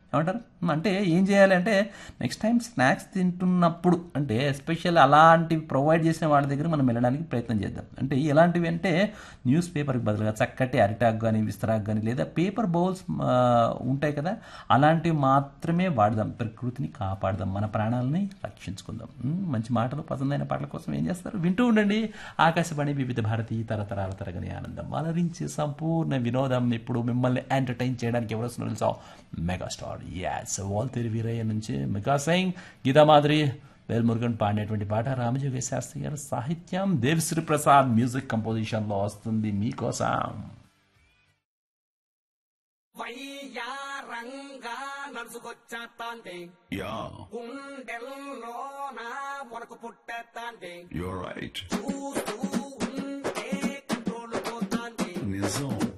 ఏమంటారు అంటే ఏం చేయాలి అంటే నెక్స్ట్ టైం స్నాక్స్ తింటున్నప్పుడు అంటే ఎస్పెషల్ అలాంటివి ప్రొవైడ్ చేసిన వాళ్ళ దగ్గర మనం వెళ్ళడానికి ప్రయత్నం చేద్దాం అంటే ఎలాంటివి అంటే న్యూస్ పేపర్కి బదులుగా చక్కటి అరిటాక్ కానీ విస్తరాక్ కానీ లేదా పేపర్ బౌల్స్ ఉంటాయి కదా అలాంటివి మాత్రమే వాడదాం ప్రకృతిని కాపాడదాం మన ప్రాణాలని రక్షించుకుందాం ఉమ్, మంచి మాటలు పసందైన పాటల కోసం ఏం చేస్తారు వింటూ ఉండండి ఆకాశవాణి వివిధ భారతి తరతరాల తరగని ఆనందం అలరించి సంపూర్ణ వినోదం ఇప్పుడు మిమ్మల్ని ఎంటర్టైన్ చేయడానికి ఎవరు వస్తున్నారు తెలుసా మెగాస్టార్ యాస్ వాల్తేరి వీరయ్య నుంచి మెగా సింగ్ గీతా మాదిరి వేల్మురుగన్ పాడినటువంటి పాట రామజోగ శాస్త్రి గారి సాహిత్యం దేవిశ్రీ ప్రసాద్ మ్యూజిక్ కంపోజిషన్ లో వస్తుంది మీకోసం వయ్యారంగా నడుచుకొచ్చేస్తాంటే Yeah, గుండెల్లో నా వరకు పుట్టేస్తాంటే you're right. చూస్తూ ఉంటే కంట్రోల్ పోతాంటే Nizam.